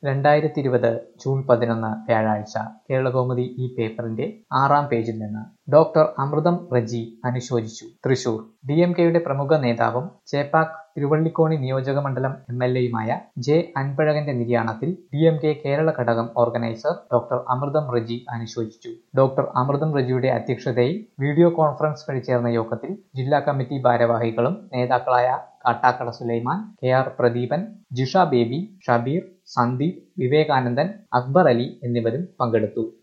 രണ്ടായിരത്തി ഇരുപത് ജൂൺ പതിനൊന്ന് വ്യാഴാഴ്ച കേരളകൗമുദി ഈ പേപ്പറിന്റെ ആറാം പേജിൽ നിന്ന് ഡോക്ടർ അമൃതം റജി അനുശോചിച്ചു തൃശൂർ ഡി എം കെയുടെ പ്രമുഖ നേതാവും ചേപ്പാക്ക് തിരുവള്ളിക്കോണി നിയോജക മണ്ഡലം എം എൽ എയുമായ ജെ അൻപഴകന്റെ നിര്യാണത്തിൽ ഡി എം കെ കേരള ഘടകം ഓർഗനൈസർ ഡോക്ടർ അമൃതം റജി അനുശോചിച്ചു ഡോക്ടർ അമൃതം റജിയുടെ അധ്യക്ഷതയിൽ വീഡിയോ കോൺഫറൻസ് വഴി ചേർന്ന യോഗത്തിൽ ജില്ലാ കമ്മിറ്റി ഭാരവാഹികളും നേതാക്കളായ കാട്ടാക്കട സുലൈമാൻ കെ ആർ പ്രദീപൻ ജിഷ ബേബി ഷബീർ സന്ദീപ് വിവേകാനന്ദൻ അക്ബർ അലി എന്നിവരും പങ്കെടുത്തു